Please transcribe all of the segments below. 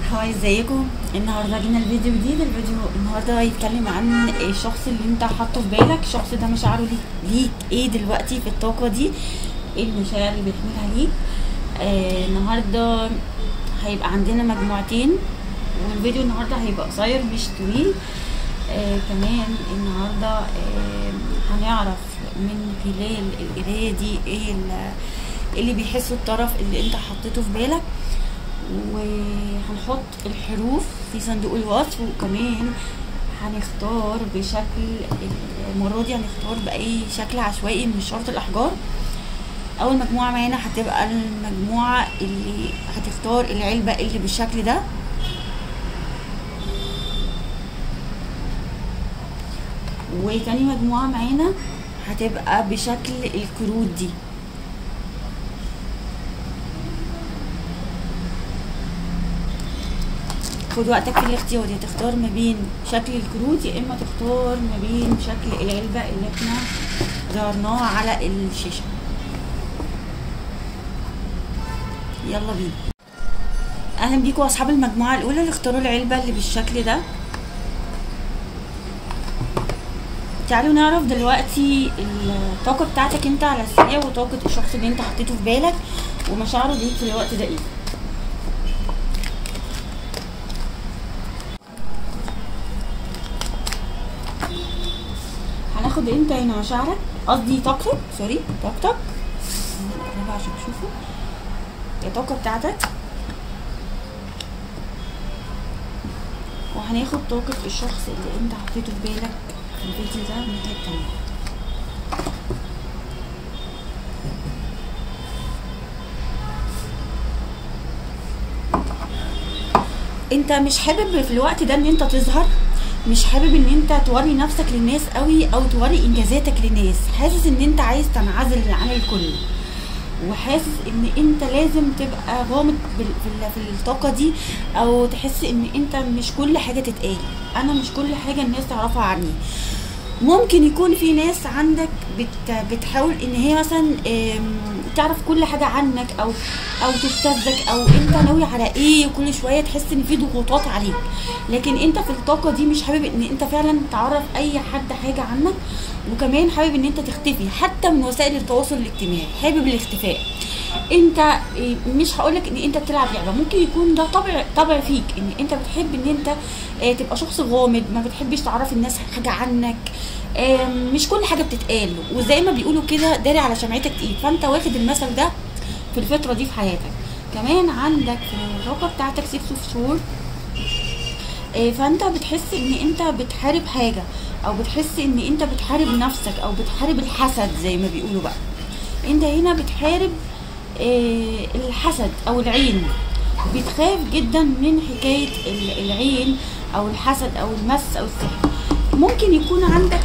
هاي ازيكم النهارده جينا الفيديو جديد الفيديو النهارده هيتكلم عن الشخص اللي انت حاطه في بالك الشخص ده مشاعره ليك ليك ايه دلوقتي في الطاقه دي ايه المشاعر اللي بيحملها ليك آه النهارده هيبقى عندنا مجموعتين والفيديو النهارده هيبقى قصير مش طويل آه كمان النهارده آه هنعرف من خلال القرايه دي ايه اللي, اللي بيحسه الطرف اللي انت حطيته في بالك وهنحط الحروف في صندوق الوصف وكمان هنختار بشكل المرة دي هنختار بأي شكل عشوائي من شرط الأحجار أول مجموعة معانا هتبقى المجموعة اللي هتختار العلبة اللي بالشكل ده وتاني مجموعة معانا هتبقى بشكل الكروت دي خد وقتك في الاختيار يا تختار ما بين شكل الكروت يا اما تختار ما بين شكل العلبة اللي احنا ظهرناها على الشاشة يلا بينا اهلا بيكم اصحاب المجموعة الاولى اللي اختاروا العلبة اللي بالشكل ده تعالوا نعرف دلوقتي الطاقة بتاعتك انت على السريع وطاقة الشخص اللي انت حطيته في بالك ومشاعره ليك في الوقت ده ايه هناخد انت هنا مشاعرك قصدي طاقتك سوري طاقتك نقربها عشان تشوفوا الطاقة بتاعتك وهناخد طاقة الشخص اللي انت حطيته في بالك في الفيديو ده من الناحية التانية انت مش حابب في الوقت ده ان انت تظهر مش حابب ان انت توري نفسك للناس قوي او توري انجازاتك للناس حاسس ان انت عايز تنعزل عن الكل وحاسس ان انت لازم تبقى غامض في الطاقة دي او تحس ان انت مش كل حاجة تتقال انا مش كل حاجة الناس تعرفها عني ممكن يكون في ناس عندك بت بتحاول ان هي مثلا تعرف كل حاجة عنك او او تبتزك او انت ناوي على ايه وكل شوية تحس ان في ضغوطات عليك لكن انت في الطاقة دي مش حابب ان انت فعلا تعرف اي حد حاجة عنك وكمان حابب ان انت تختفي حتى من وسائل التواصل الاجتماعي حابب الاختفاء انت مش هقولك ان انت بتلعب لعبه ممكن يكون ده طبع طبع فيك ان انت بتحب ان انت تبقى شخص غامض ما بتحبش تعرف الناس حاجه عنك مش كل حاجه بتتقال وزي ما بيقولوا كده داري على شمعتك تقيل فانت واخد المثل ده في الفتره دي في حياتك كمان عندك في الرقه بتاعتك سيكس اوف سور فانت بتحس ان انت بتحارب حاجه او بتحس ان انت بتحارب نفسك او بتحارب الحسد زي ما بيقولوا بقى انت هنا بتحارب الحسد او العين بتخاف جدا من حكايه العين او الحسد او المس او السحر ممكن يكون عندك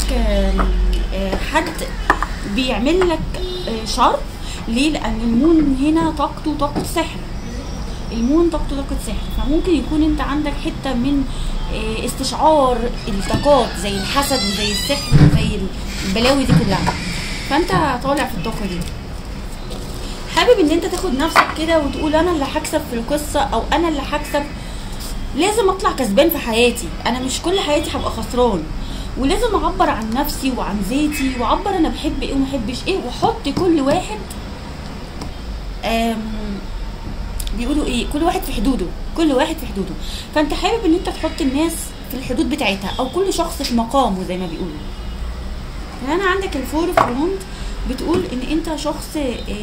حد بيعمل لك شر ليه لان المون هنا طاقته طاقه سحر المون طاقته طاقه سحر فممكن يكون انت عندك حته من استشعار الطاقات زي الحسد وزي السحر وزي البلاوي دي كلها فانت طالع في الطاقه دي حابب ان انت تاخد نفسك كده وتقول انا اللي هكسب في القصه او انا اللي هكسب لازم اطلع كسبان في حياتي انا مش كل حياتي هبقى خسران ولازم اعبر عن نفسي وعن ذاتي واعبر انا بحب ايه وما بحبش ايه واحط كل واحد بيقولوا ايه كل واحد في حدوده كل واحد في حدوده فانت حابب ان انت تحط الناس في الحدود بتاعتها او كل شخص في مقامه زي ما بيقولوا هنا عندك الفور فرونت بتقول ان انت شخص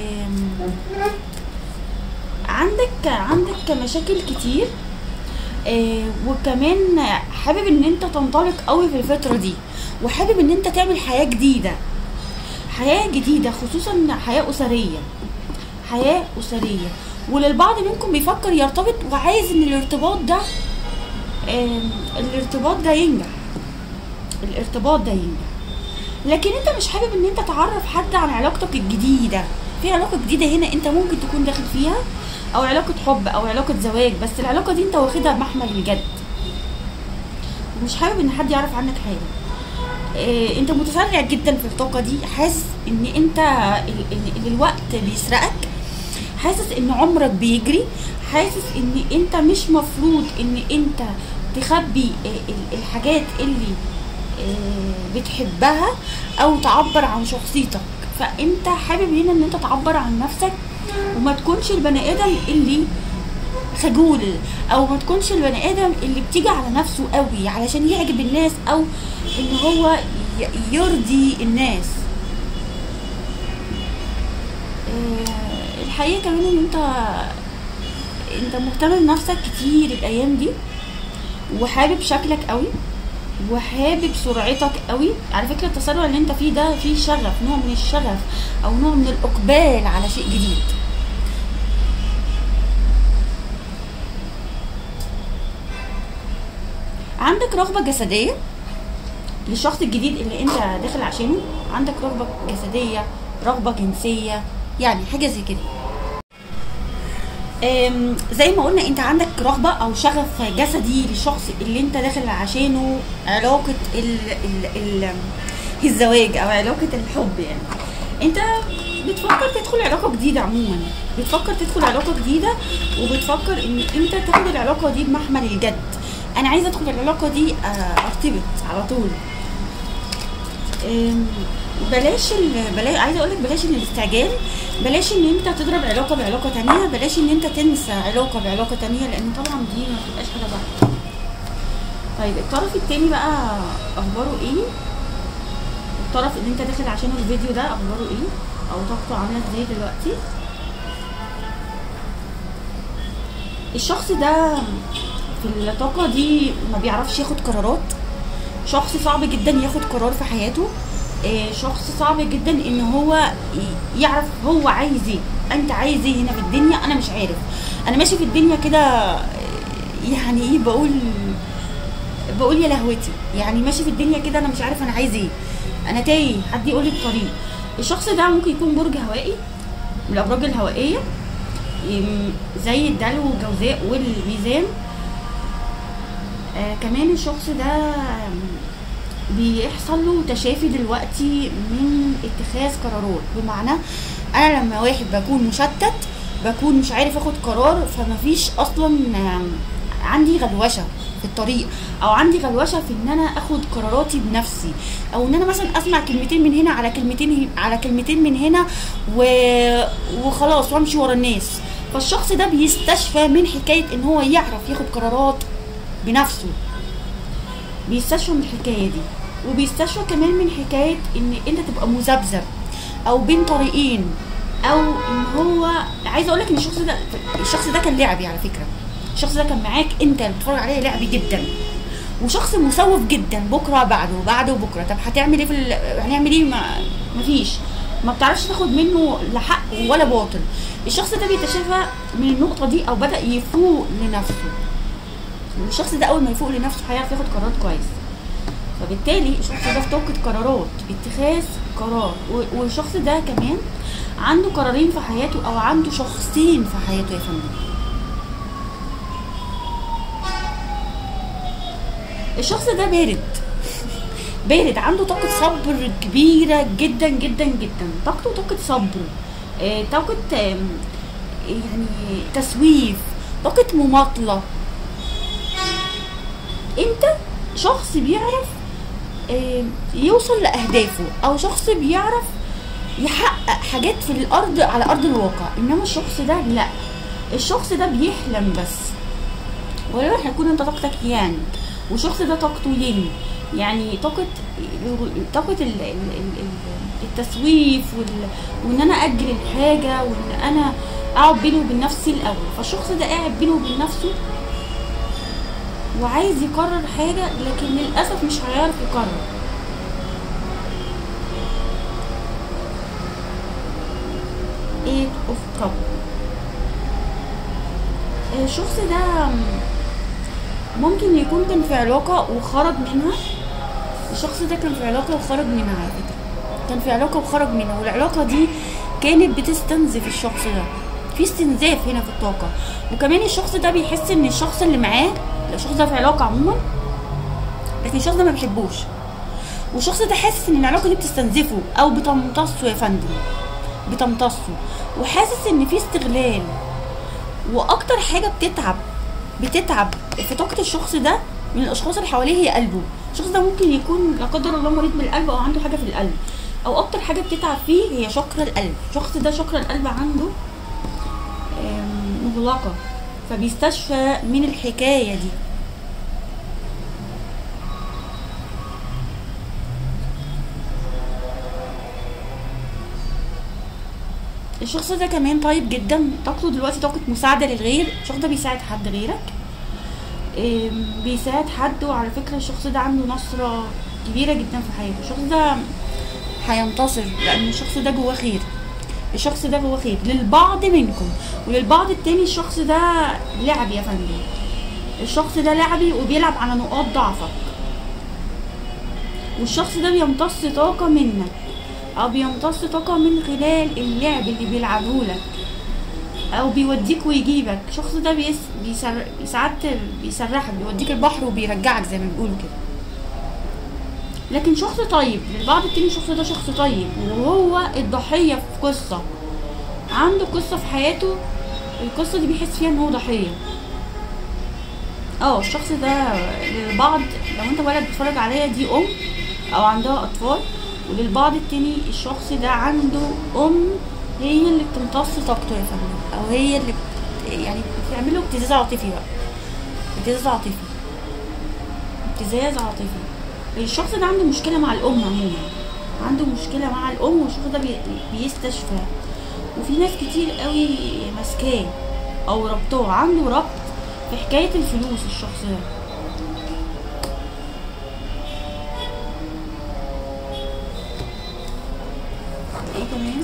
عندك عندك مشاكل كتير وكمان حابب ان انت تنطلق قوي في الفتره دي وحابب ان انت تعمل حياه جديده حياه جديده خصوصا حياه اسريه حياه اسريه وللبعض منكم بيفكر يرتبط وعايز ان الارتباط ده الارتباط ده ينجح الارتباط ده ينجح لكن انت مش حابب ان انت تعرف حد عن علاقتك الجديده في علاقه جديده هنا انت ممكن تكون داخل فيها او علاقه حب او علاقه زواج بس العلاقه دي انت واخدها بمحمل الجد ومش حابب ان حد يعرف عنك حاجه إيه انت متسرع جدا في الطاقه دي حاسس ان انت ال- ال- الوقت بيسرقك حاسس ان عمرك بيجري حاسس ان انت مش مفروض ان انت تخبي ال- ال- الحاجات اللي آه، بتحبها او تعبر عن شخصيتك فانت حابب هنا ان انت تعبر عن نفسك وما تكونش البني ادم اللي خجول او ما تكونش البني ادم اللي بتيجي على نفسه قوي علشان يعجب الناس او ان هو ي- يرضي الناس آه، الحقيقه كمان ان انت انت مهتم بنفسك كتير الايام دي وحابب شكلك قوي وحابب سرعتك قوي على فكره التسرع اللي انت فيه ده فيه شغف نوع من الشغف او نوع من الاقبال على شيء جديد عندك رغبه جسديه للشخص الجديد اللي انت داخل عشانه عندك رغبه جسديه رغبه جنسيه يعني حاجه زي كده أم، زي ما قلنا انت عندك رغبه او شغف جسدي للشخص اللي انت داخل عشانه علاقه ال ال ال الزواج او علاقه الحب يعني انت بتفكر تدخل علاقه جديده عموما بتفكر تدخل علاقه جديده وبتفكر ان انت تاخد العلاقه دي بمحمل الجد انا عايزه ادخل العلاقه دي آه، ارتبط على طول أم، بلاش ال... بلاش عايزه اقول لك بلاش الاستعجال بلاش ان انت تضرب علاقه بعلاقه تانية بلاش ان انت تنسى علاقه بعلاقه تانية لان طبعا دي ما بتبقاش حاجه صح طيب الطرف التاني بقى اخباره ايه الطرف اللي انت داخل عشانه الفيديو ده اخباره ايه او طاقته عامله ازاي دلوقتي الشخص ده في الطاقه دي ما بيعرفش ياخد قرارات شخص صعب جدا ياخد قرار في حياته آه، شخص صعب جدا ان هو ي- يعرف هو عايز ايه انت عايز ايه هنا في الدنيا انا مش عارف انا ماشي في الدنيا كده آه، يعني ايه بقول بقول يا لهوتي يعني ماشي في الدنيا كده انا مش عارف انا عايز ايه انا تايه حد يقول لي الطريق الشخص ده ممكن يكون برج هوائي من الابراج الهوائيه يم- زي الدلو والجوزاء والميزان آه كمان الشخص ده آم، بيحصل له تشافي دلوقتي من اتخاذ قرارات بمعنى انا لما واحد بكون مشتت بكون مش عارف اخد قرار فمفيش اصلا آم، عندي غلوشه في الطريق او عندي غلوشه في ان انا اخد قراراتي بنفسي او ان انا مثلا اسمع كلمتين من هنا على كلمتين على كلمتين من هنا و... وخلاص وامشي ورا الناس فالشخص ده بيستشفى من حكايه ان هو يعرف ياخد قرارات بنفسه بيستشفى من الحكايه دي وبيستشفى كمان من حكايه ان انت تبقى مذبذب او بين طريقين او ان هو عايزه اقول لك ان الشخص ده الشخص ده كان لعبي على فكره الشخص ده كان معاك انت اللي بتتفرج عليه لعبي جدا وشخص مسوف جدا بكره بعده وبعده وبكره طب هتعمل ايه في ال... هنعمل ايه ما مفيش ما بتعرفش تاخد منه لا حق ولا باطل الشخص ده بيتشافى من النقطه دي او بدا يفوق لنفسه والشخص ده اول ما يفوق لنفسه هيعرف ياخد قرارات كويس فبالتالي الشخص ده في طاقه قرارات اتخاذ قرار و- والشخص ده كمان عنده قرارين في حياته او عنده شخصين في حياته يا فندم الشخص ده بارد بارد عنده طاقة صبر كبيرة جدا جدا جدا طاقته طاقة صبر آه، طاقة آم، يعني تسويف طاقة مماطلة انت شخص بيعرف آم، يوصل لأهدافه أو شخص بيعرف يحقق حاجات في الأرض على أرض الواقع إنما الشخص ده لأ الشخص ده بيحلم بس ولو هيكون انت طاقتك يانج والشخص ده طاقته ين يعني طاقة طاقة ال- ال- ال- ال- التسويف وال... وان انا اجل الحاجة وان انا اقعد بيني وبين نفسي الاول فالشخص ده قاعد بينه وبين نفسه وعايز يقرر حاجة لكن للأسف مش هيعرف يقرر eight of cup الشخص ده ممكن يكون كان في علاقة وخرج منها الشخص ده كان في علاقة وخرج منها على فكرة كان في علاقة وخرج منها والعلاقة دي كانت بتستنزف الشخص ده في استنزاف هنا في الطاقة وكمان الشخص ده بيحس ان الشخص اللي معاه الشخص ده في علاقة عموما لكن الشخص ده ما بيحبوش والشخص ده حاسس ان العلاقة دي بتستنزفه او بتمتصه يا فندم بتمتصه وحاسس ان في استغلال واكتر حاجه بتتعب بتتعب في طاقه الشخص ده من الاشخاص اللي حواليه هي قلبه الشخص ده ممكن يكون لا قدر الله مريض بالقلب او عنده حاجه في القلب او اكتر حاجه بتتعب فيه هي شكر القلب الشخص ده شكر القلب عنده آم، مغلقه فبيستشفى من الحكايه دي الشخص ده كمان طيب جدا طاقته دلوقتي طاقة مساعدة للغير الشخص ده بيساعد حد غيرك إم، بيساعد حد وعلى فكرة الشخص ده عنده نصرة كبيرة جدا في حياته الشخص ده هينتصر لأن الشخص ده جواه خير الشخص ده جواه خير للبعض منكم وللبعض التاني الشخص ده لعبي يا فندم الشخص ده لعبي وبيلعب على نقاط ضعفك والشخص ده بيمتص طاقة منك أو بيمتص طاقة من خلال اللعب اللي بيلعبه لك أو بيوديك ويجيبك الشخص ده بيس بيسر... ساعات بيسرحك بيوديك البحر وبيرجعك زي ما بيقولوا كده لكن شخص طيب للبعض التاني الشخص ده شخص طيب وهو الضحية في قصة عنده قصة في حياته القصة دي بيحس فيها ان هو ضحية اه الشخص ده للبعض لو انت ولد بتتفرج عليا دي ام او عندها اطفال وللبعض التاني الشخص ده عنده ام هي اللي بتمتص طاقته يا فندم او هي اللي بت... يعني بتعمله ابتزاز عاطفي بقى ابتزاز عاطفي ابتزاز عاطفي الشخص ده عنده مشكلة مع الأم عموما عنده مشكلة مع الأم والشخص ده بي... بيستشفى وفي ناس كتير قوي ماسكاه أو ربطاه عنده ربط في حكاية الفلوس الشخص ده ايه كمان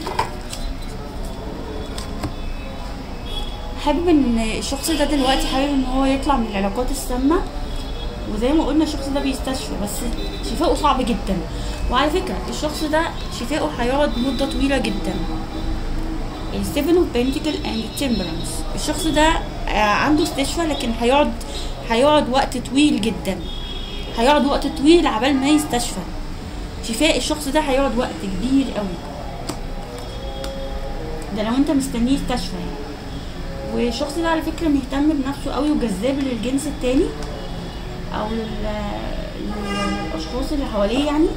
حابب ان الشخص ده دلوقتي حابب ان هو يطلع من العلاقات السامة وزي ما قلنا الشخص ده بيستشفى بس شفائه صعب جدا وعلى فكرة الشخص ده شفائه هيقعد مدة طويلة جدا السيفن اوف بنتيكل اند تمبرنس الشخص ده آه، عنده استشفاء لكن هيقعد هيقعد وقت طويل جدا هيقعد وقت طويل عبال ما يستشفى شفاء الشخص ده هيقعد وقت كبير قوي ده لو انت مستنيه يستشفى يعني والشخص ده على فكرة مهتم بنفسه قوي وجذاب للجنس التاني او لل... للاشخاص اللي حواليه يعني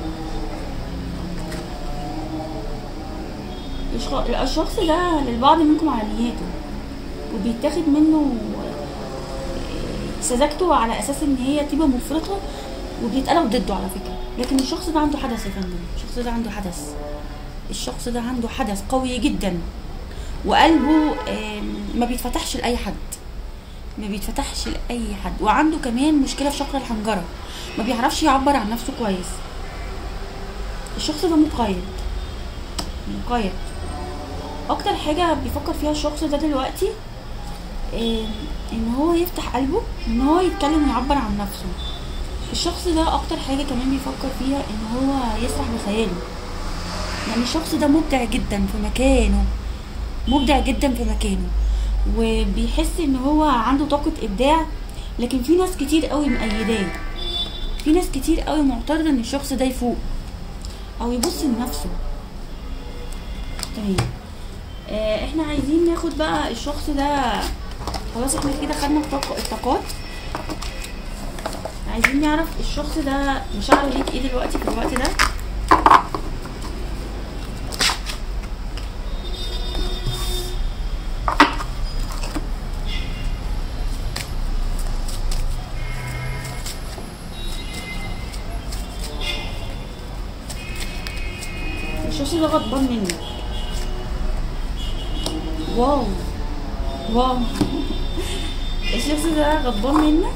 الشخ- الشخص ده للبعض منكم على نياته وبيتاخد منه سذاجته على اساس ان هي طيبه مفرطه وبيتقلب ضده على فكره لكن الشخص ده عنده حدث يا فندم الشخص ده عنده حدث الشخص ده عنده حدث قوي جدا وقلبه آم، ما بيتفتحش لاي حد ما بيتفتحش لاي حد وعنده كمان مشكله في شكل الحنجره ما بيعرفش يعبر عن نفسه كويس الشخص ده مقيد مقيد اكتر حاجه بيفكر فيها الشخص ده دلوقتي آم، ان هو يفتح قلبه ان هو يتكلم ويعبر عن نفسه الشخص ده اكتر حاجه كمان بيفكر فيها ان هو يسرح بخياله يعني الشخص ده مبدع جدا في مكانه مبدع جدا في مكانه وبيحس ان هو عنده طاقة ابداع لكن في ناس كتير قوي مأيداه في ناس كتير قوي معترضة ان الشخص ده يفوق او يبص لنفسه تمام آه احنا عايزين ناخد بقى الشخص ده خلاص احنا كده خدنا الطاق- الطاقات عايزين نعرف الشخص ده مشاعره ليك ايه دلوقتي في الوقت ده الشخص ده غضبان منك واو واو الشخص ده غضبان منك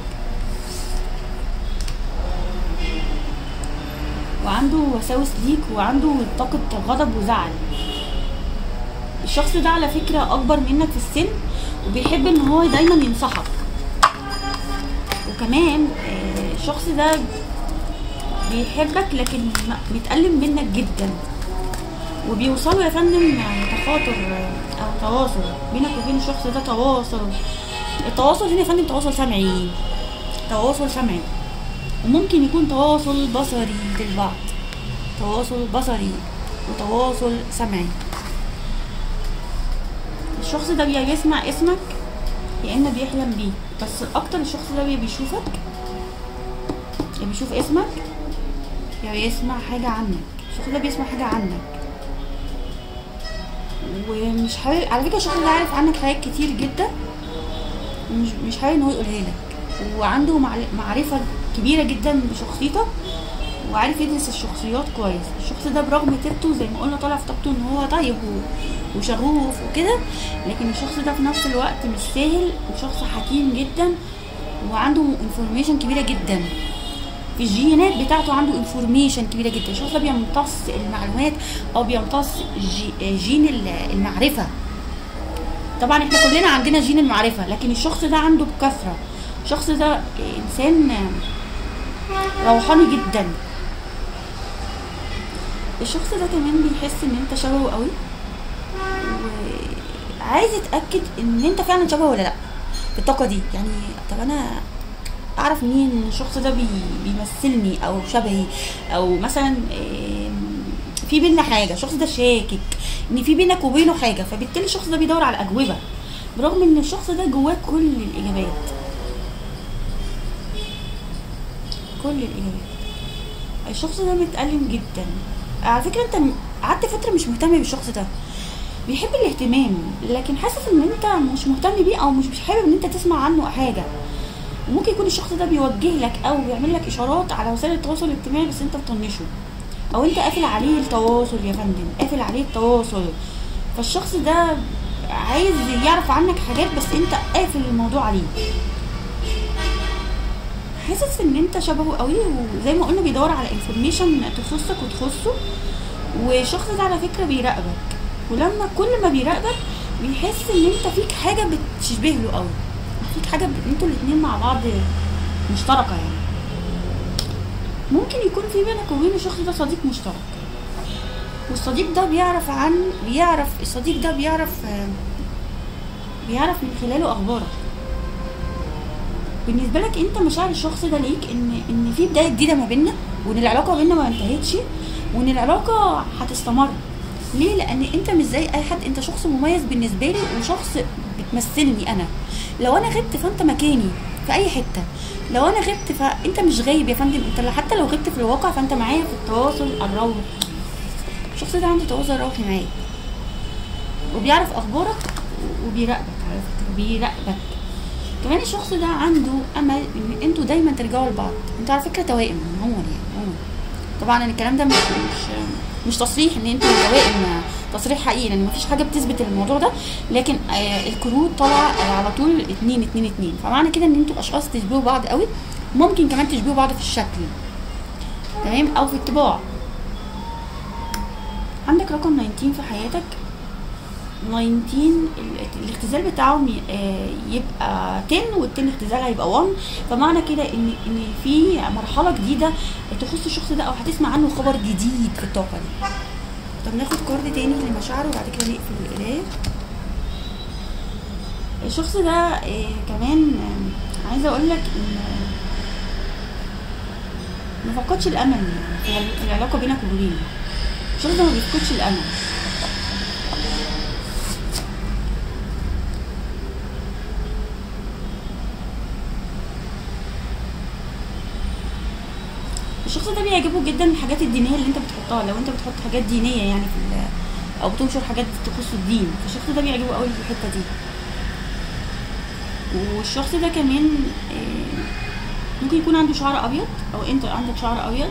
وعنده وساوس ليك وعنده طاقة غضب وزعل الشخص ده على فكرة أكبر منك في السن وبيحب إن هو دايما ينصحك وكمان آه، الشخص ده بيحبك لكن م- بيتألم منك جدا وبيوصلوا يا فندم يعني تخاطر آه، أو تواصل بينك وبين الشخص ده تواصل التواصل هنا يا فندم تواصل سمعي تواصل سمعي وممكن يكون تواصل بصري للبعض تواصل بصري وتواصل سمعي الشخص ده بيسمع اسمك يا اما بيحلم بيك بس اكتر الشخص ده بيشوفك يا بيشوف اسمك يا بيسمع حاجة عنك الشخص ده بيسمع حاجة عنك ومش حابب على فكرة الشخص ده عارف عنك حاجات كتير جدا ومش مش حابب ان هو يقولها لك وعنده معل- معرفة كبيرة جدا بشخصيتك وعارف يدرس الشخصيات كويس الشخص ده برغم طيبته زي ما قلنا طالع في طاقته ان هو طيب و- وشغوف وكده لكن الشخص ده في نفس الوقت مش سهل وشخص حكيم جدا وعنده انفورميشن كبيرة جدا في الجينات بتاعته عنده انفورميشن كبيره جدا الشخص ده بيمتص المعلومات او بيمتص جي- جين ال- المعرفه طبعا احنا كلنا عندنا جين المعرفه لكن الشخص ده عنده بكثره الشخص ده انسان روحاني جدا الشخص ده كمان بيحس ان انت شبهه قوي وعايز يتاكد ان انت فعلا شبهه ولا لا بالطاقه دي يعني طب انا اعرف منين ان الشخص ده بي بيمثلني او شبهي او مثلا آم، في بينا حاجه الشخص ده شاكك ان في بينك وبينه حاجه فبالتالي الشخص ده بيدور على اجوبه برغم ان الشخص ده جواه كل الاجابات كل الاجابات الشخص ده متألم جدا على فكره انت م- قعدت فتره مش مهتم بالشخص ده بيحب الاهتمام لكن حاسس ان انت مش مهتم بيه او مش مش حابب ان انت تسمع عنه حاجه وممكن يكون الشخص ده بيوجه لك او بيعمل لك اشارات على وسائل التواصل الاجتماعي بس انت بتطنشه او انت قافل عليه التواصل يا فندم قافل عليه التواصل فالشخص ده عايز يعرف عنك حاجات بس انت قافل الموضوع عليه حاسس ان انت شبهه قوي وزي ما قلنا بيدور على انفورميشن تخصك وتخصه والشخص ده على فكره بيراقبك ولما كل ما بيراقبك بيحس ان انت فيك حاجه بتشبه له قوي فيك حاجه ب... انتوا الاتنين مع بعض مشتركه يعني ممكن يكون في بينك وبين الشخص ده صديق مشترك والصديق ده بيعرف عن بيعرف الصديق ده بيعرف آه، بيعرف من خلاله اخبارك بالنسبه لك انت مشاعر الشخص ده ليك ان ان في بدايه جديده ما بيننا وان العلاقه بيننا ما انتهتش وان العلاقه هتستمر ليه لان انت مش زي اي حد انت شخص مميز بالنسبه لي وشخص بتمثلني انا لو انا غبت فانت مكاني في اي حته لو انا غبت فانت مش غايب يا فندم انت حتى لو غبت في الواقع فانت معايا في التواصل الروحي الشخص ده عنده تواصل روحي معاك وبيعرف اخبارك وبيراقبك على فكره بيراقبك كمان الشخص ده عنده امل ان انتوا دايما ترجعوا لبعض انتوا على فكره توائم عموما يعني عموما طبعا الكلام ده مش مش مش تصريح ان انتوا توائم تصريح حقيقي لان مفيش حاجه بتثبت الموضوع ده لكن آه الكروت طالعه آه على طول اتنين اتنين اتنين فمعنى كده ان انتوا اشخاص تشبهوا بعض قوي ممكن كمان تشبهوا بعض في الشكل تمام او في الطباع عندك رقم 19 في حياتك 19 ال- الاختزال بتاعهم ي- آه، يبقى 10 والتاني اختزال هيبقى 1 فمعنى كده ان ان في مرحله جديده تخص الشخص ده او هتسمع عنه خبر جديد في الطاقه دي طب ناخد كارد تاني لمشاعره وبعد كده نقفل القرايه الشخص ده آه، كمان آه، عايزه اقول لك ان آه، ما فقدش الامل يعني في ال- في العلاقه بينك وبينه الشخص ده ما بيفقدش الامل الشخص ده بيعجبه جدا الحاجات الدينيه اللي انت بتحطها لو انت بتحط حاجات دينيه يعني في ال- او بتنشر حاجات تخص الدين فالشخص ده بيعجبه قوي في الحته دي والشخص ده كمان آه، ممكن يكون عنده شعر ابيض او انت عندك شعر ابيض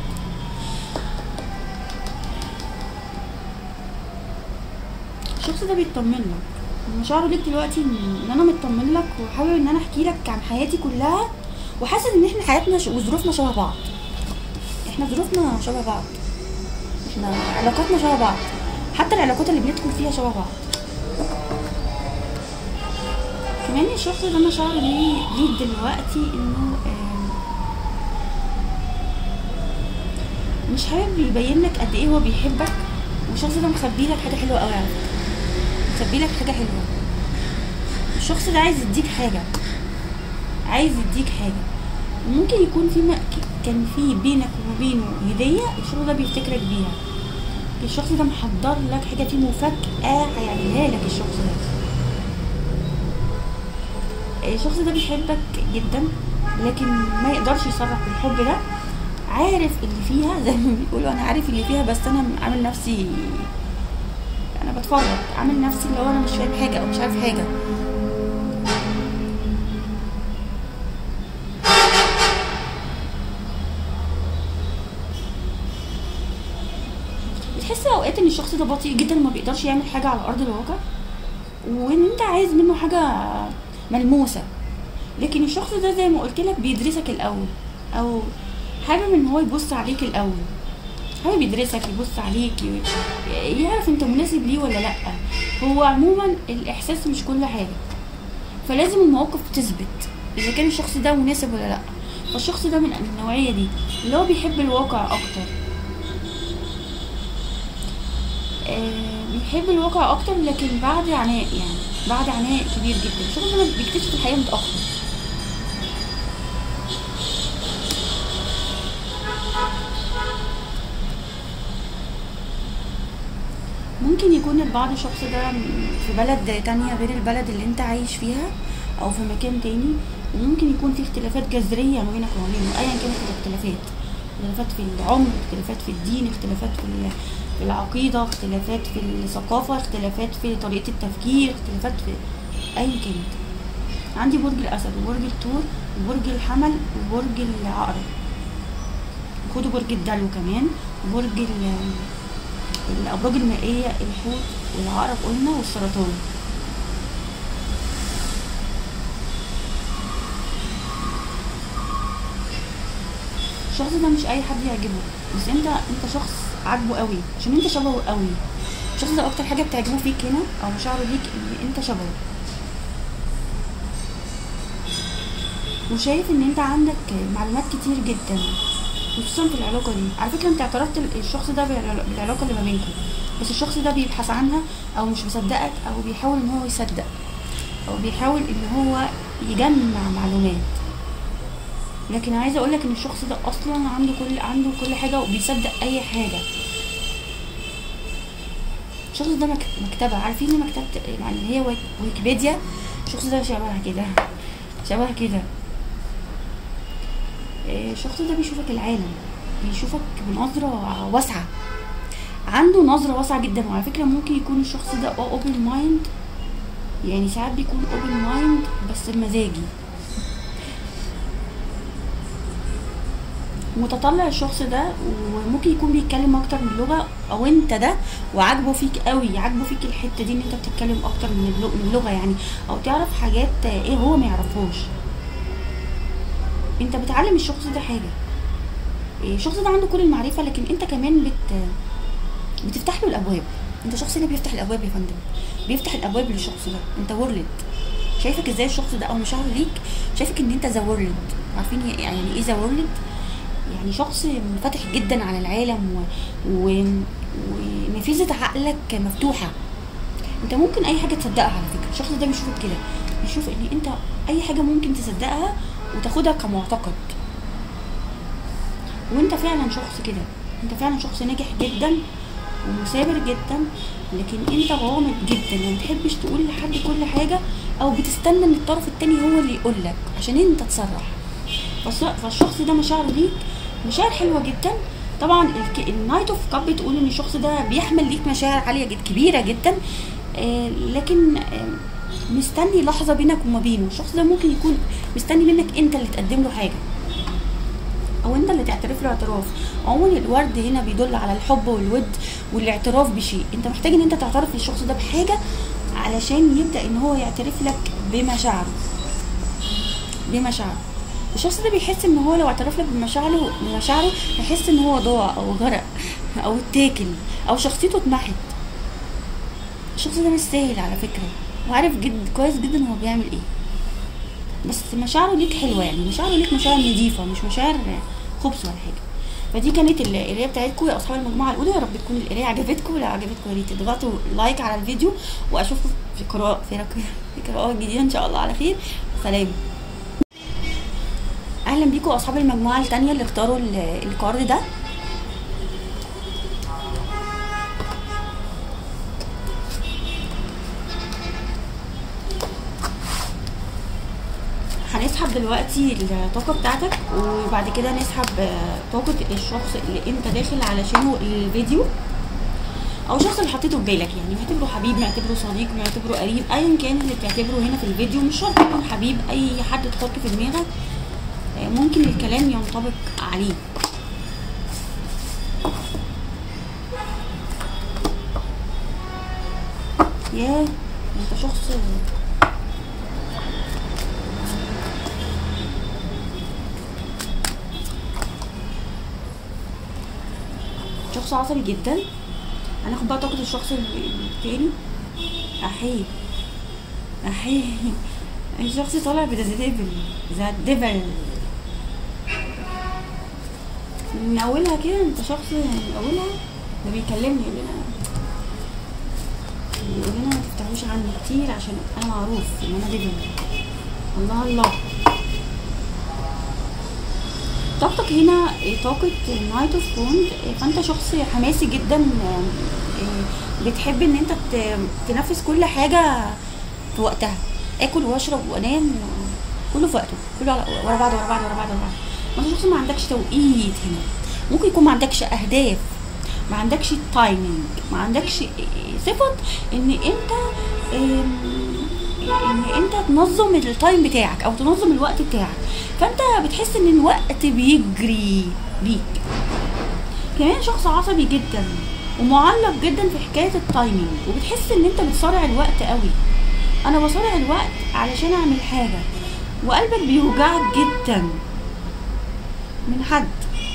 الشخص ده بيطمن لك مشاعره ليك دلوقتي ان انا مطمن لك وحابب ان انا احكي لك عن حياتي كلها وحاسس ان احنا حياتنا ش- وظروفنا شبه بعض احنا ظروفنا شبه بعض احنا علاقاتنا شبه بعض حتى العلاقات اللي بندخل فيها شبه بعض كمان الشخص ده مشاعره ليه ليه دلوقتي انه آم، مش حابب يبين لك قد ايه هو بيحبك والشخص ده مخبي لك حاجه حلوه قوي على فكره مخبي لك حاجه حلوه الشخص ده عايز يديك حاجه عايز يديك حاجه ممكن يكون في م- ك- كان في بينك وبينه هديه الشخص ده بيفتكرك بيها الشخص ده محضر لك حاجه في مفاجاه هيعملها لك الشخص ده الشخص ده بيحبك جدا لكن ما يقدرش يصرح بالحب ده عارف اللي فيها زي ما بيقولوا انا عارف اللي فيها بس انا عامل نفسي انا بتفرج عامل نفسي اللي هو انا مش فاهم حاجه او مش عارف حاجه بتحس اوقات ان الشخص ده بطيء جدا وما بيقدرش يعمل حاجه على ارض الواقع وان انت عايز منه حاجه ملموسه لكن الشخص ده زي ما قلت لك بيدرسك الاول او حابب ان هو يبص عليك الاول حابب يدرسك يبص عليك ي- يعرف انت مناسب ليه ولا لا هو عموما الاحساس مش كل حاجه فلازم المواقف تثبت اذا كان الشخص ده مناسب ولا لا فالشخص ده من النوعيه دي اللي هو بيحب الواقع اكتر آه، بيحب الواقع اكتر لكن بعد عناء يعني بعد عناء كبير جدا الشخص ده بيكتشف الحياه متاخر ممكن يكون البعض الشخص ده في بلد تانية غير البلد اللي انت عايش فيها او في مكان تاني وممكن يكون في اختلافات جذرية ما بينك وما بينه ايا كانت الاختلافات اختلافات في العمر اختلافات في الدين اختلافات في ال- في العقيدة اختلافات في الثقافة اختلافات في طريقة التفكير اختلافات في ايا كانت عندي برج الاسد وبرج الثور وبرج الحمل وبرج العقرب خدوا برج الدلو كمان وبرج ال- الابراج المائيه الحوت والعقرب قلنا والسرطان الشخص ده مش اي حد يعجبه بس انت انت شخص عاجبه قوي عشان انت شبهه قوي الشخص ده اكتر حاجه بتعجبه فيك هنا او مشاعره ليك ان انت شبهه وشايف ان انت عندك معلومات كتير جدا خصوصا في العلاقه دي على فكره انت اعترفت ال- الشخص ده بالعلا- بالعلاقه اللي ما بينكم بس الشخص ده بيبحث عنها او مش مصدقك او بيحاول ان هو يصدق او بيحاول ان هو يجمع معلومات لكن عايزه اقول لك ان الشخص ده اصلا عنده كل عنده كل حاجه وبيصدق اي حاجه الشخص ده مك- مكتبه عارفين مكتبه يعني اللي هي ويك- ويكيبيديا الشخص ده شبه كده شبه كده آه، الشخص ده بيشوفك العالم بيشوفك بنظرة واسعة عنده نظرة واسعة جدا وعلى فكرة ممكن يكون الشخص ده اوبن مايند يعني ساعات بيكون اوبن مايند بس بمزاجي متطلع الشخص ده وممكن يكون بيتكلم اكتر من لغه او انت ده وعاجبه فيك قوي عاجبه فيك الحته دي ان انت بتتكلم اكتر من اللغة, من اللغه يعني او تعرف حاجات ايه هو ما يعرفهاش انت بتعلم الشخص ده حاجه إيه، الشخص ده عنده كل المعرفه لكن انت كمان بت بتفتح له الابواب انت شخص اللي بيفتح الابواب يا فندم بيفتح الابواب للشخص ده انت ورلد شايفك ازاي الشخص ده او مشاعره ليك شايفك ان انت ذا وورلد عارفين يعني ايه ذا وورلد يعني شخص منفتح جدا على العالم و... و... ونفيذة عقلك مفتوحة انت ممكن اي حاجة تصدقها على فكرة الشخص ده بيشوفك كده بيشوف ان انت اي حاجة ممكن تصدقها وتاخدها كمعتقد وانت فعلا شخص كده انت فعلا شخص ناجح جدا ومثابر جدا لكن انت غامض جدا ما بتحبش تقول لحد كل حاجة او بتستنى ان الطرف التاني هو اللي يقول لك عشان انت تصرح فالص- فالشخص ده مشاعره ليك مشاعر حلوه جدا طبعا الك- النايت اوف كاب بتقول ان الشخص ده بيحمل ليك مشاعر عاليه جدا كبيره جدا آه لكن آه مستني لحظه بينك وما بينه الشخص ده ممكن يكون مستني منك انت اللي تقدم له حاجه او انت اللي تعترف له اعتراف عموما الورد هنا بيدل على الحب والود والاعتراف بشيء انت محتاج ان انت تعترف للشخص ده بحاجه علشان يبدا ان هو يعترف لك بمشاعره بمشاعره الشخص ده بيحس ان هو لو اعترف لك بمشاعره بمشاعره هيحس ان هو ضاع او غرق او اتاكل او شخصيته اتمحت الشخص ده مش سهل على فكره وعارف جد كويس جدا هو بيعمل ايه بس مشاعره ليك حلوه يعني مشاعره ليك مشاعر نظيفه مش مشاعر خبث ولا حاجه فدي كانت القرايه بتاعتكم يا اصحاب المجموعه الاولى يا رب تكون القرايه عجبتكم لو عجبتكم يا ريت تضغطوا لايك على الفيديو واشوفكم في قراءه في رك- في قراءات جديده ان شاء الله على خير سلام اهلا بيكم اصحاب المجموعه التانية اللي اختاروا ال- الكارد ده نسحب دلوقتي الطاقة بتاعتك وبعد كده نسحب آه، طاقة الشخص اللي انت داخل علشانه الفيديو او الشخص اللي حطيته في بالك يعني معتبره حبيب معتبره صديق معتبره قريب ايا كان اللي بتعتبره هنا في الفيديو مش شرط يكون حبيب اي حد تحطه في دماغك آه، ممكن الكلام ينطبق عليه ياه انت شخص شخص عصبي جدا هناخد بقى طاقة الشخص التاني احيه احيه الشخص طالع بذا ديفل ذا ديفل من اولها كده انت شخص من اولها ده بيكلمني يقول لنا يقول لنا ما تفتحوش عني كتير عشان انا معروف ان انا ديفل الله الله طاقتك هنا طاقة نايت اوف كوند فانت شخص حماسي جدا بتحب ان انت ت- تنفذ كل حاجة في وقتها اكل واشرب وانام كله في وقته كله على- ورا بعض ورا بعض ورا بعض ورا بعض ما انت شخص ما عندكش توقيت هنا ممكن يكون ما عندكش اهداف ما عندكش تايمينج ما عندكش صفة ان انت ام، ان انت تنظم التايم بتاعك او تنظم الوقت بتاعك فانت بتحس ان الوقت بيجري بيك كمان شخص عصبي جدا ومعلق جدا في حكاية التايمينج وبتحس ان انت بتصارع الوقت قوي انا بصارع الوقت علشان اعمل حاجة وقلبك بيوجعك جدا من حد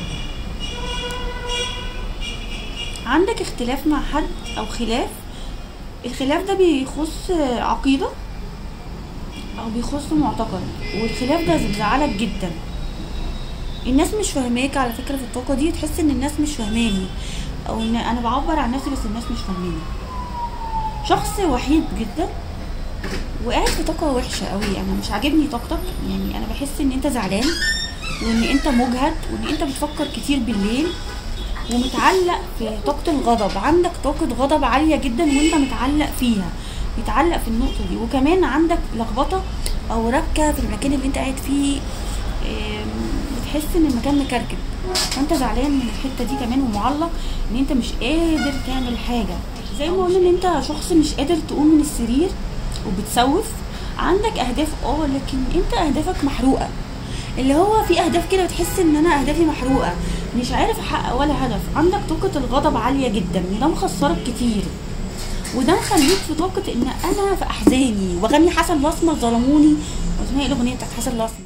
عندك اختلاف مع حد او خلاف الخلاف ده بيخص عقيدة او بيخص معتقد والخلاف ده بيزعلك جدا الناس مش فاهماك على فكرة في الطاقة دي تحس ان الناس مش فاهماني او ان انا بعبر عن نفسي بس الناس مش فاهماني شخص وحيد جدا وقاعد في طاقة وحشة قوي انا مش عاجبني طاقتك يعني انا بحس ان انت زعلان وان انت مجهد وان انت بتفكر كتير بالليل ومتعلق في طاقة الغضب عندك طاقة غضب عالية جدا وانت متعلق فيها متعلق في النقطة دي وكمان عندك لخبطة او ركة في المكان اللي انت قاعد فيه ام، بتحس ان المكان مكركب فانت زعلان من الحتة دي كمان ومعلق ان انت مش قادر تعمل حاجة زي ما قلنا ان انت شخص مش قادر تقوم من السرير وبتسوف عندك اهداف اه لكن انت اهدافك محروقة اللي هو في اهداف كده بتحس ان انا اهدافي محروقه مش عارف احقق ولا هدف عندك طاقه الغضب عاليه جدا وده مخسرك كتير وده مخليك في طاقه ان انا في احزاني واغني حسن الاسمر ظلموني اسمها ايه الاغنيه بتاعت حسن الاسمر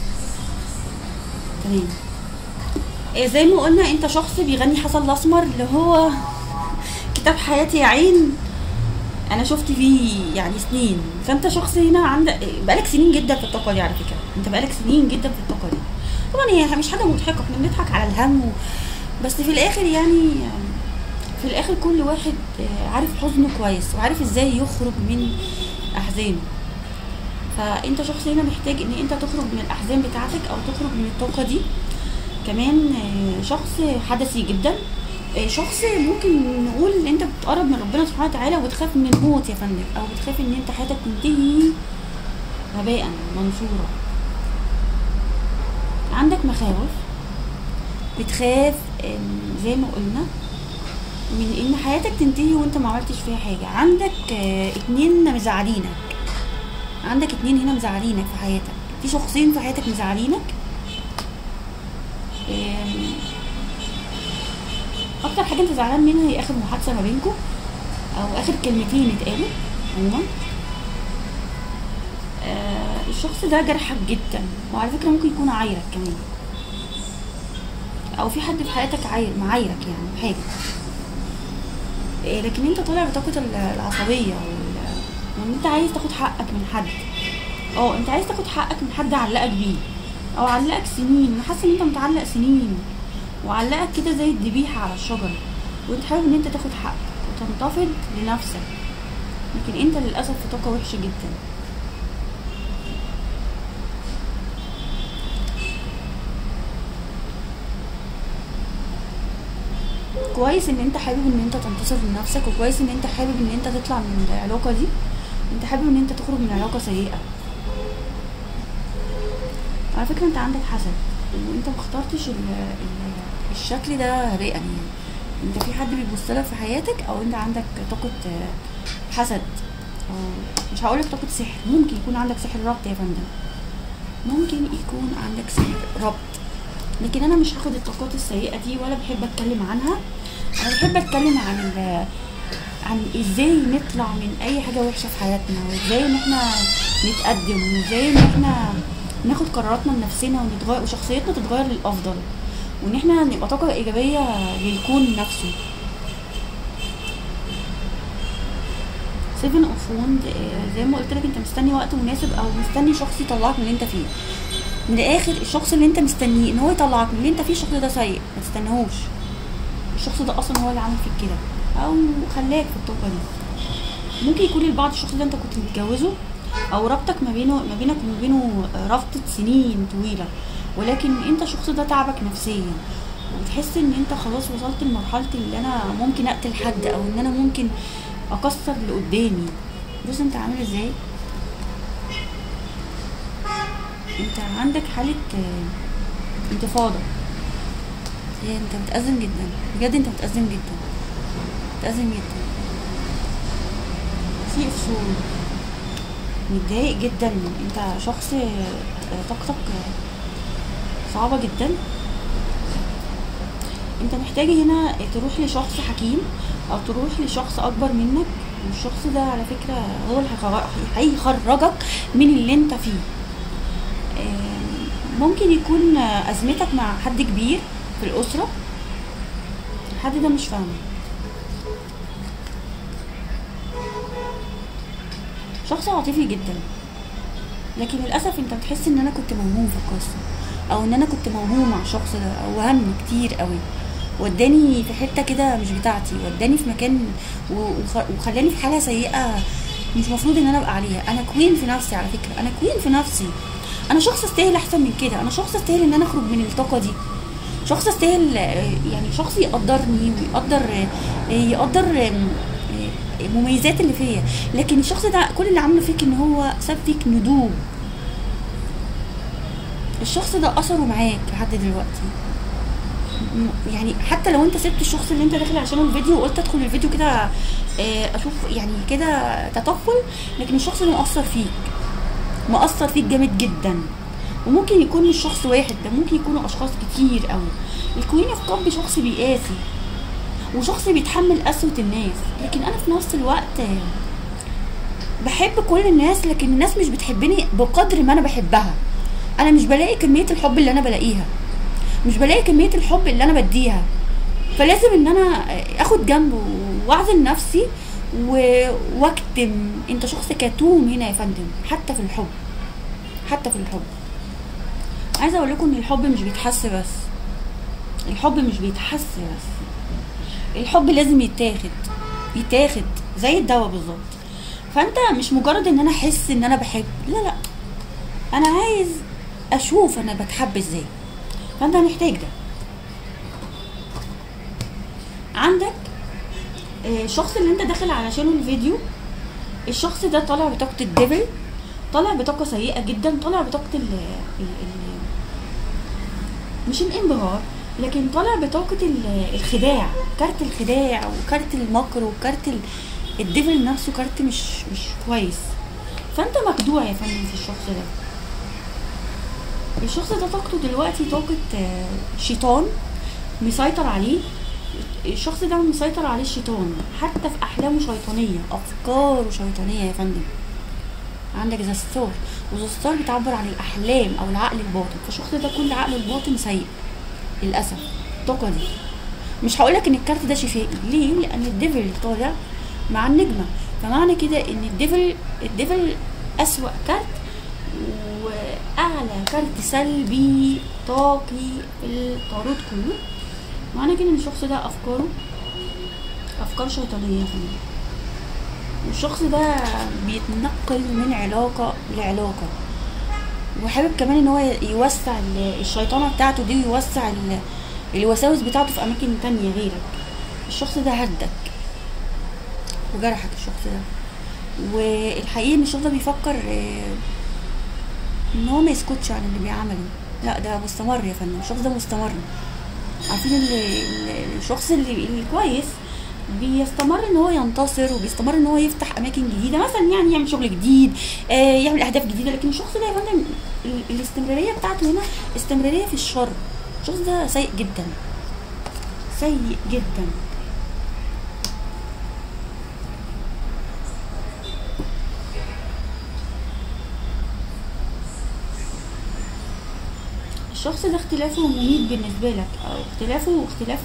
تمام إيه زي ما قلنا انت شخص بيغني حسن الاسمر اللي هو كتاب حياتي يا عين انا شفت فيه يعني سنين فانت شخص هنا عندك بقالك سنين جدا في الطاقه دي على فكره انت بقالك سنين جدا في الطاقه دي طبعا هي مش حاجه مضحكه احنا بنضحك على الهم و... بس في الاخر يعني في الاخر كل واحد آه، عارف حزنه كويس وعارف ازاي يخرج من احزانه فانت شخص هنا محتاج ان انت تخرج من الاحزان بتاعتك او تخرج من الطاقه دي كمان آه، شخص حدثي جدا آه، شخص ممكن نقول ان انت بتقرب من ربنا سبحانه وتعالى وبتخاف من الموت يا فندم او بتخاف ان انت حياتك تنتهي هباء منصورة عندك مخاوف بتخاف آم، زي ما قلنا من ان حياتك تنتهي وانت ما عملتش فيها حاجة عندك آه، اتنين مزعلينك عندك اتنين هنا مزعلينك في حياتك في شخصين في حياتك مزعلينك آم، اكتر حاجه انت زعلان منها هي اخر محادثه ما بينكم او اخر كلمتين اتقالوا عموما آه الشخص ده جرحك جدا وعلى فكره ممكن يكون عايرك كمان او في حد في حياتك عاير معايرك يعني بحاجه آه لكن انت طالع بطاقه ال- العصبيه وال- وان انت عايز تاخد حقك من حد اه انت عايز تاخد حقك من حد علقك بيه او علقك سنين انا حاسه ان انت متعلق سنين وعلقك كده زي الذبيحه على الشجره وانت حابب ان انت تاخد حقك وتنتفض لنفسك لكن انت للاسف في طاقه وحشه جدا كويس ان انت حابب ان انت تنتصر لنفسك وكويس ان انت حابب ان انت تطلع من العلاقه دي انت حابب ان انت تخرج من علاقه سيئه على فكره انت عندك حسد وانت ما اخترتش ال- ال- الشكل ده هباء يعني انت في حد بيبص لك في حياتك او انت عندك طاقه آه، حسد او مش هقول لك طاقه سحر ممكن يكون عندك سحر ربط يا فندم ممكن يكون عندك سحر ربط لكن انا مش هاخد الطاقات السيئه دي ولا بحب اتكلم عنها انا بحب اتكلم عن ال عن ازاي نطلع من اي حاجه وحشه في حياتنا وازاي ان احنا نتقدم وازاي ان احنا ناخد قراراتنا لنفسنا ونتغير وشخصيتنا تتغير للافضل وان احنا نبقى طاقه ايجابيه للكون نفسه سيفن اوف ووند زي ما قلت لك انت مستني وقت مناسب او مستني شخص يطلعك من اللي انت فيه من الاخر الشخص اللي انت مستنيه ان هو يطلعك من اللي انت فيه الشخص ده سيء ما تستناهوش الشخص ده اصلا هو اللي عمل فيك كده او خلاك في الطاقه دي ممكن يكون للبعض الشخص ده انت كنت متجوزه او ربطك ما بينه ما بينك وما بينه ربطة سنين طويلة ولكن انت الشخص ده تعبك نفسيا وبتحس ان انت خلاص وصلت لمرحلة اللي انا ممكن اقتل حد او ان انا ممكن اكسر اللي قدامي بص انت عامل ازاي انت عندك حالة آه، انتفاضة هي انت متأزم جدا بجد انت متأزم جدا متأزم جدا في افصول متضايق جدا انت شخص آه، طاقتك آه، صعبة جدا انت محتاج هنا تروح لشخص حكيم او تروح لشخص اكبر منك والشخص ده على فكرة هو اللي هيخرج- هيخرجك من اللي انت فيه آم، ممكن يكون آه، ازمتك مع حد كبير في الاسرة الحد ده مش فاهمك شخص عاطفي جدا لكن للاسف انت بتحس ان انا كنت موهوم في القصه او ان انا كنت موهوم مع الشخص ده او وهمني كتير قوي وداني في حته كده مش بتاعتي وداني في مكان و- وخ- وخلاني في حاله سيئه مش مفروض ان انا ابقى عليها انا كوين في نفسي على فكره انا كوين في نفسي انا شخص استاهل احسن من كده انا شخص استاهل ان انا اخرج من الطاقه دي شخص استاهل آه، يعني شخص يقدرني ويقدر آه، يقدر آم، آه، المميزات اللي فيا لكن الشخص ده كل اللي عمله فيك ان هو ساب فيك ندوب الشخص ده اثره معاك لحد دلوقتي م- يعني حتى لو انت سبت الشخص اللي انت داخل عشانه الفيديو وقلت ادخل الفيديو كده آه، اشوف يعني كده تطفل لكن الشخص ده مؤثر فيك مؤثر فيك جامد جدا وممكن يكون مش شخص واحد ده ممكن يكونوا اشخاص كتير قوي الكوين اوف كاب شخص بيقاسي وشخص بيتحمل قسوة الناس لكن انا في نفس الوقت آه، بحب كل الناس لكن الناس مش بتحبني بقدر ما انا بحبها انا مش بلاقي كمية الحب اللي انا بلاقيها مش بلاقي كمية الحب اللي انا بديها فلازم ان انا اخد جنب واعزل نفسي و- واكتم انت شخص كتوم هنا يا فندم حتى في الحب حتى في الحب عايزه اقول لكم ان الحب مش بيتحس بس الحب مش بيتحس بس الحب لازم يتاخد يتاخد زي الدواء بالظبط فانت مش مجرد ان انا احس ان انا بحب لا لا انا عايز اشوف انا بتحب ازاي فانت محتاج ده عندك آه، الشخص اللي انت داخل علشانه الفيديو الشخص ده طالع بطاقة الديفل طالع بطاقة سيئة جدا طالع بطاقة ال ال ال مش الانبهار لكن طالع بطاقة ال- الخداع كارت الخداع وكارت المكر وكارت ال- الديفل نفسه كارت مش مش كويس فانت مخدوع يا فندم في الشخص ده الشخص ده طاقته دلوقتي طاقة آه، شيطان مسيطر عليه الشخص ده مسيطر عليه الشيطان حتى في أحلامه شيطانية أفكاره شيطانية يا فندم عندك ذا ستار وذا ستار بتعبر عن الأحلام أو العقل الباطن فالشخص ده كل عقله الباطن سيء للأسف الطاقة دي مش هقولك إن الكارت ده شفائي ليه؟ لأن الديفل طالع مع النجمة فمعنى كده إن الديفل الديفل أسوأ كارت واعلى كارت سلبي طاقي في الطاروت كله معنى كده ان الشخص ده افكاره افكار شيطانيه يا فندم والشخص ده بيتنقل من علاقه لعلاقه وحابب كمان ان هو يوسع ال- الشيطانه بتاعته دي ويوسع ال- الوساوس بتاعته في اماكن تانية غيرك الشخص ده هدك وجرحك الشخص ده والحقيقه ان الشخص ده بيفكر آه، ان هو ما يسكتش عن اللي بيعمله لا ده مستمر يا فندم الشخص ده مستمر عارفين ال- ال- الشخص اللي الكويس بيستمر ان هو ينتصر وبيستمر ان هو يفتح اماكن جديده مثلا يعني يعمل شغل جديد آه يعمل اهداف جديده لكن الشخص ده يا فندم ال- الاستمراريه بتاعته هنا استمراريه في الشر الشخص ده سيء جدا سيء جدا الشخص ده اختلافه مميت بالنسبة لك أو اختلافه اختلاف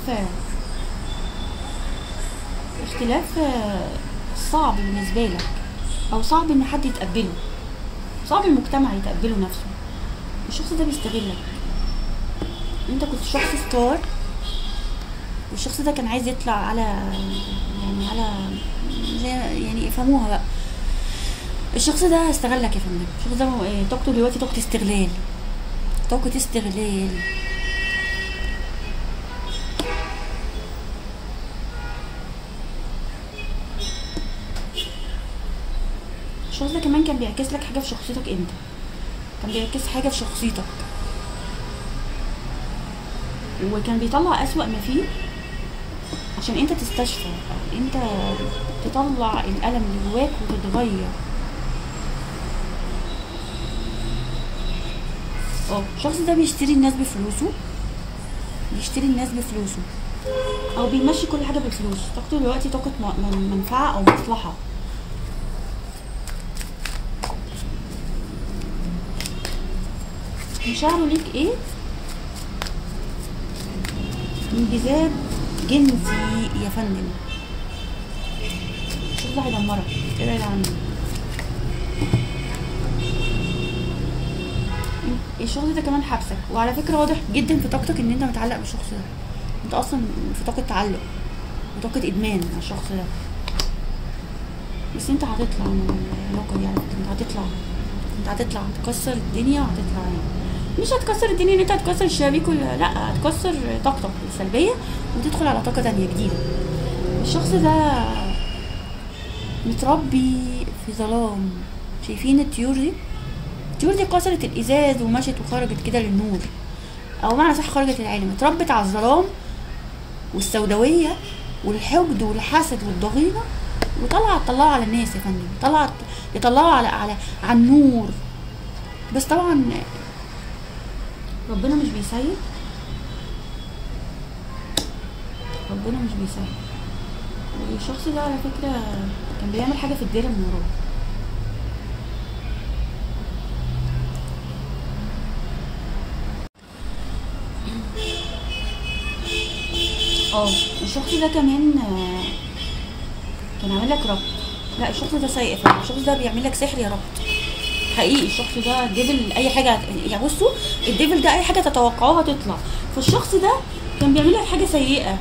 اختلاف صعب بالنسبة لك أو صعب إن حد يتقبله صعب المجتمع يتقبله نفسه الشخص ده بيستغلك انت كنت شخص ستار والشخص ده كان عايز يطلع على يعني على زي يعني افهموها بقى الشخص ده استغلك يا فندم الشخص ده اه، طاقته دلوقتي طاقة استغلال طاقة استغلال الشخص ده كمان كان بيعكس لك حاجة في شخصيتك انت كان بيعكس حاجة في شخصيتك وكان بيطلع أسوأ ما فيه عشان انت تستشفى أو انت تطلع الألم اللي جواك وتتغير اه الشخص ده بيشتري الناس بفلوسه بيشتري الناس بفلوسه او بيمشي كل حاجه بالفلوس طاقته دلوقتي طاقه م- م- منفعه او مصلحه مشاعره ليك ايه انجذاب جنسي يا فندم الشخص ده هيدمرك ابعد عنه الشخص ده كمان حبسك وعلى فكره واضح جدا في طاقتك ان انت متعلق بالشخص ده انت اصلا في طاقه تعلق وطاقه ادمان مع الشخص ده بس انت هتطلع من العلاقه دي على فكره انت هتطلع انت هتطلع هتكسر الدنيا وهتطلع يعني مش هتكسر الدنيا ان انت هتكسر الشبابيك ولا لا هتكسر طاقتك السلبيه وتدخل على طاقه تانية جديده الشخص ده متربي في ظلام شايفين الطيور دي الطيور دي كسرت الازاز ومشت وخرجت كده للنور او معنى صح خرجت للعالم اتربت على الظلام والسوداويه والحقد والحسد والضغينه وطلعت طلعوا على الناس يا فندم طلعت يطلعوا على على على النور بس طبعا ربنا مش بيسيب ربنا مش بيسيب والشخص ده على فكرة كان بيعمل حاجة في الدايرة من وراه اه الشخص ده كمان آه، كان عامل لك ربط لا الشخص ده سيء فعلا الشخص ده بيعمل لك سحر يا ربط حقيقي الشخص ده الديفل اي حاجه يعني بصوا الديفل ده اي حاجه تتوقعوها تطلع فالشخص ده كان بيعمل لك حاجه سيئه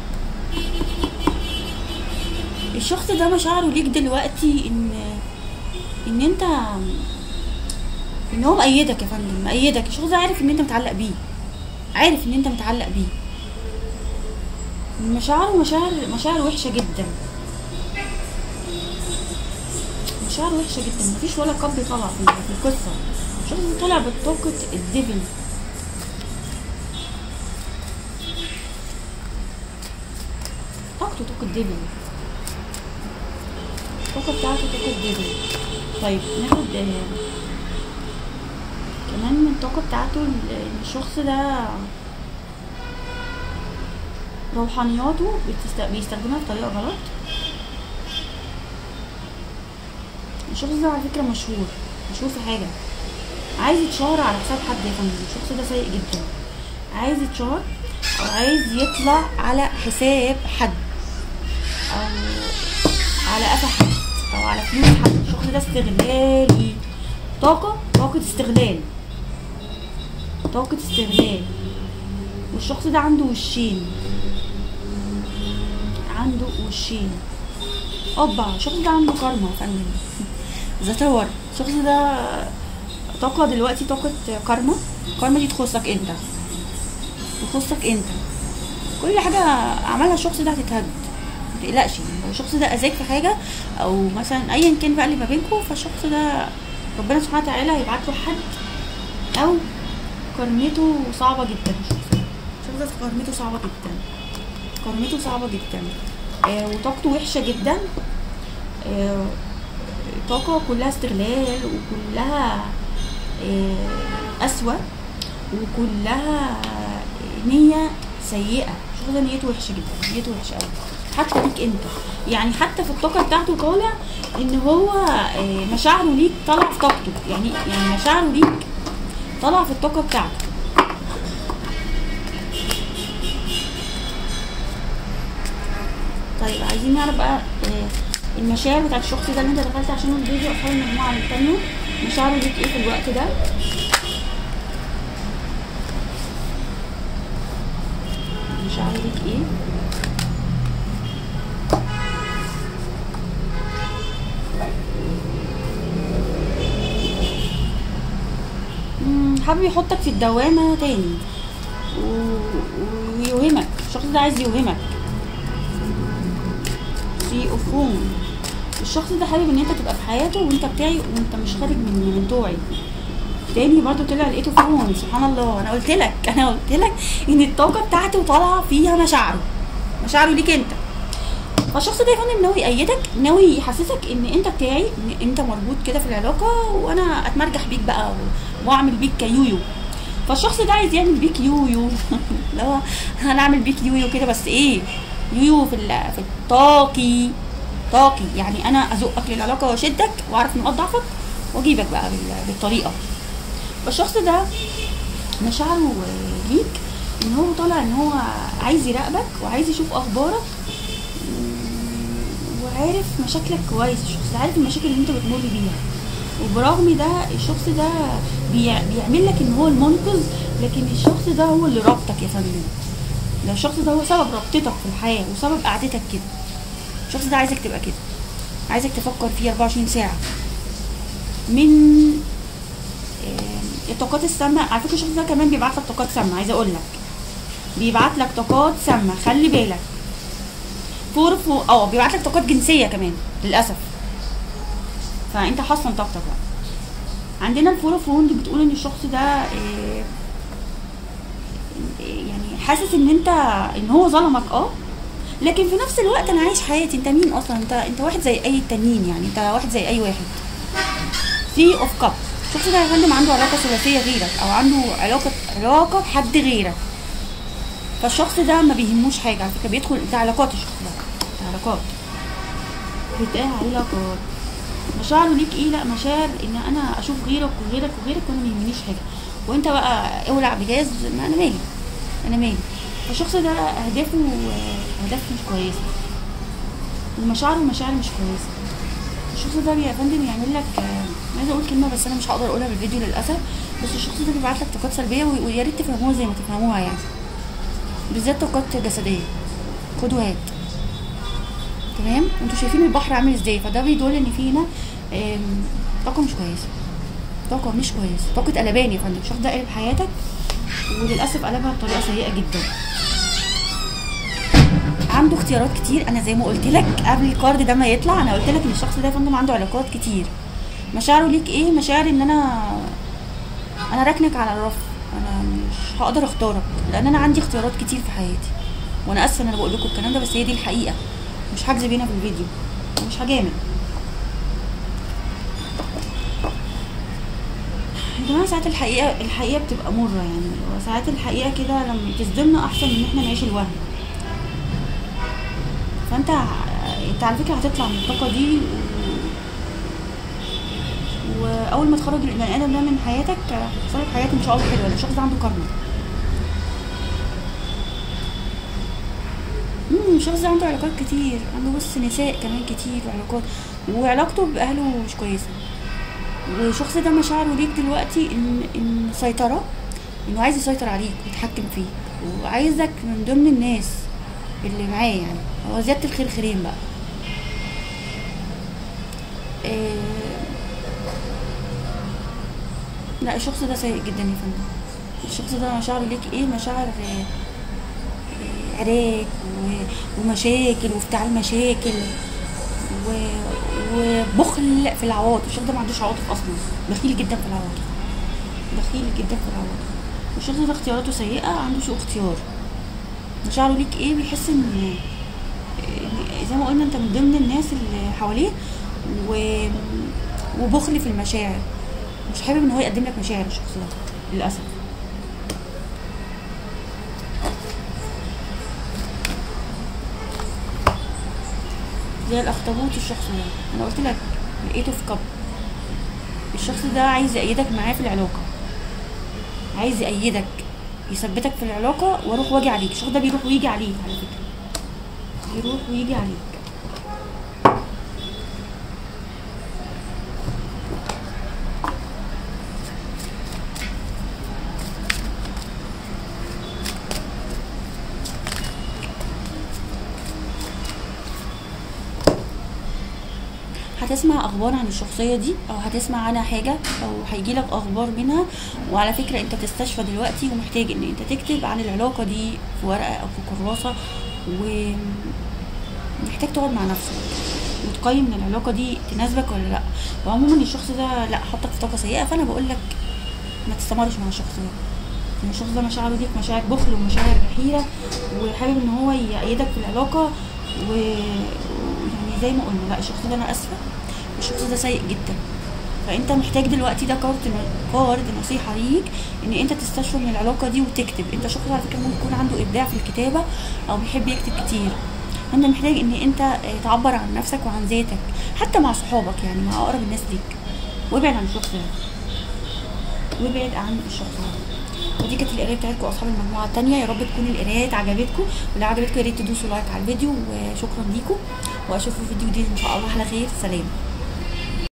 الشخص ده مشاعره ليك دلوقتي ان ان انت ان هو مأيدك يا فندم مأيدك الشخص ده عارف ان انت متعلق بيه عارف ان انت متعلق بيه مشاعره مشاعر مشاعر وحشه جدا مشاعر وحشه جدا مفيش ولا قبض طلع في في القصه الشخص ده طلع بطاقه الديفل طاقته طاقه ديفل الطاقه بتاعته طاقه ديفل طيب ناخد آه، كمان من الطاقه بتاعته ال- إن الشخص ده روحانياته بتست... بيستخدمها بطريقه غلط الشخص ده على فكره مشهور مشهور في حاجه عايز يتشهر على حساب حد يا فندم الشخص ده سيء جدا عايز يتشهر او عايز يطلع على حساب حد او على قفا حد او على فلوس حد الشخص ده استغلالي طاقه طاقه استغلال طاقه استغلال والشخص ده عنده وشين عنده وشين اوبا الشخص ده عنده كارما يا فندم ذات ورد الشخص ده طاقة دلوقتي طاقة كارما الكارما دي تخصك انت تخصك انت كل حاجة عملها الشخص ده هتتهد متقلقش لو الشخص ده اذاك في حاجة او مثلا ايا كان بقى اللي ما بينكم فالشخص ده ربنا سبحانه وتعالى هيبعت له حد او كرمته صعبة جدا الشخص ده كرمته صعبة جدا كرمته صعبة جدا آه وطاقته وحشة جدا آه طاقة كلها استغلال وكلها آه قسوة وكلها نية سيئة الشخص ده نيته وحشة جدا نيته وحشة أوي حتى ليك انت يعني حتى في الطاقة بتاعته طالع ان هو آه، مشاعره ليك طالع في طاقته يعني يعني مشاعره ليك طالع في الطاقة بتاعته طيب عايزين نعرف بقى آه، المشاعر بتاعت الشخص ده اللي انت دخلت عشانه الفيديو اصحاب المجموعة التانية مشاعره ليك ايه في الوقت ده مشاعره ليك ايه مم، حابب يحطك في الدوامة تاني و- ويوهمك الشخص ده عايز يوهمك سي اوف روم الشخص ده حابب ان انت تبقى في حياته وانت بتاعي وانت مش خارج من من بتوعي تاني برضو طلع لقيته فون سبحان الله انا قلت لك انا قلت لك ان الطاقه بتاعته طالعه فيها مشاعره مشاعره ليك انت فالشخص ده يا فندم ناوي يأيدك ناوي يحسسك ان انت بتاعي ان انت مربوط كده في العلاقه وانا اتمرجح بيك بقى و- واعمل بيك كيويو فالشخص ده عايز يعمل بيك يويو اللي هو انا اعمل بيك يويو كده بس ايه يويو في ال- في الطاقي طاقي يعني انا ازقك للعلاقه واشدك واعرف نقاط ضعفك واجيبك بقى بال- بالطريقه فالشخص ده مشاعره ليك ان هو طالع ان هو عايز يراقبك وعايز يشوف اخبارك وعارف مشاكلك كويس الشخص ده عارف المشاكل اللي انت بتمر بيها وبرغم ده الشخص ده بيع- بيعمل لك ان هو المنقذ لكن الشخص ده هو اللي رابطك يا فندم ده الشخص ده هو سبب رابطتك في الحياه وسبب قعدتك كده الشخص ده عايزك تبقى كده عايزك تفكر فيه 24 ساعه من آم، الطاقات السامه على فكره الشخص ده كمان بيبعت لك طاقات سامه عايزه اقول لك بيبعت لك طاقات سامه خلي بالك فور فو اه بيبعت لك طاقات جنسيه كمان للاسف فانت حصن طاقتك بقى عندنا الفور اوف ووند بتقول ان الشخص ده آه، يعني حاسس ان انت ان هو ظلمك اه لكن في نفس الوقت انا عايش حياتي انت مين اصلا انت انت واحد زي اي التانيين يعني انت واحد زي اي واحد ثري اوف كاب الشخص ده يا فندم عنده علاقه ثلاثيه غيرك او عنده علاقه علاقه بحد غيرك فالشخص ده ما بيهموش حاجه على فكره بيدخل ده علاقات الشخص ده ده علاقات بتاع علاقات مشاعره ليك ايه لا مشاعر ان انا اشوف غيرك وغيرك وغيرك وانا ما يهمنيش حاجه وانت بقى اولع بجاز ما انا مالي انا مالي فالشخص ده اهدافه آه، اهداف مش كويسه ومشاعره مشاعر مش كويسه الشخص ده يا فندم يعمل لك آه، عايزه اقول كلمه بس انا مش هقدر اقولها بالفيديو للاسف بس الشخص ده بيبعت لك طاقات سلبيه و- ويا ريت تفهموها زي ما تفهموها يعني بالذات طاقات جسديه خد وهات تمام انتوا شايفين البحر عامل ازاي فده بيدل ان في هنا آم، طاقه مش كويسه طاقه مش كويسه طاقه قلبان يا فندم الشخص ده قلب حياتك وللاسف قلبها بطريقه سيئه جدا عنده اختيارات كتير انا زي ما قلت لك قبل الكارد ده ما يطلع انا قلت لك ان الشخص ده يا فندم عنده علاقات كتير مشاعره ليك ايه مشاعر ان انا انا راكنك على الرف انا مش هقدر اختارك لان انا عندي اختيارات كتير في حياتي وانا اسفه ان انا بقول لكم الكلام ده بس هي دي الحقيقه مش هكذب هنا في الفيديو مش هجامل يا جماعه ساعات الحقيقه الحقيقه بتبقى مره يعني وساعات الحقيقه كده لما تصدمنا احسن من ان احنا نعيش الوهم فانت ع- انت على فكره هتطلع من الطاقه دي و... واول ما تخرج البني ادم ده من حياتك هيحصل لك حياه ان شاء الله حلوه الشخص ده عنده كارما امم الشخص ده عنده علاقات كتير عنده بص نساء كمان كتير وعلاقات وعلاقته باهله مش كويسه والشخص ده مشاعره ليك دلوقتي ان ان سيطره انه عايز يسيطر عليك ويتحكم فيك وعايزك من ضمن الناس اللي معاه يعني هو زياده الخير خيرين بقى إيه لا الشخص ده سيء جدا يا فندم الشخص ده مشاعره ليك ايه مشاعر آه، آه، عراك و- ومشاكل وافتعال مشاكل و- وبخل في العواطف الشخص ده ما عندوش عواطف اصلا بخيل جدا في العواطف بخيل جدا في العلاقه الشخص ده اختياراته سيئه عنده سوء اختيار مشاعره ليك ايه بيحس ان إن زي ما قلنا انت من ضمن الناس اللي حواليه و... وبخل في المشاعر مش حابب ان هو يقدم لك مشاعر الشخص ده للاسف زي الاخطبوط الشخص ده انا قلت لك لقيته في كب الشخص ده عايز يأيدك معاه في العلاقة عايز يأيدك يثبتك في العلاقة واروح واجي عليك الشخص ده بيروح ويجي عليك على فكرة بيروح ويجي عليك هتسمع اخبار عن الشخصيه دي او هتسمع عنها حاجه او هيجيلك اخبار منها وعلى فكره انت تستشفى دلوقتي ومحتاج ان انت تكتب عن العلاقه دي في ورقه او في كراسه ومحتاج تقعد مع نفسك وتقيم ان العلاقه دي تناسبك ولا لا وعموما الشخص ده لا حطك في طاقه سيئه فانا بقول لك ما تستمرش مع الشخص ده لان الشخص ده مشاعره ليك مشاعر بخل ومشاعر حيره وحابب ان هو يأيدك في العلاقه و ويعني زي ما قلنا لا الشخص ده انا اسفه الشخص ده سيء جدا فانت محتاج دلوقتي ده كارت كارد نصيحه ليك ان انت تستشفى من العلاقه دي وتكتب انت شخص على فكره ممكن يكون عنده ابداع في الكتابه او بيحب يكتب كتير انت محتاج ان انت آه، تعبر عن نفسك وعن ذاتك حتى مع صحابك يعني مع اقرب الناس ليك وابعد عن الشخص ده وابعد عن الشخص ده ودي كانت القرايه بتاعتكم اصحاب المجموعه التانية يا رب تكون القرايات عجبتكم ولو عجبتكم يا ريت تدوسوا لايك على الفيديو وشكرا ليكم واشوفكم في فيديو جديد ان شاء الله على خير سلام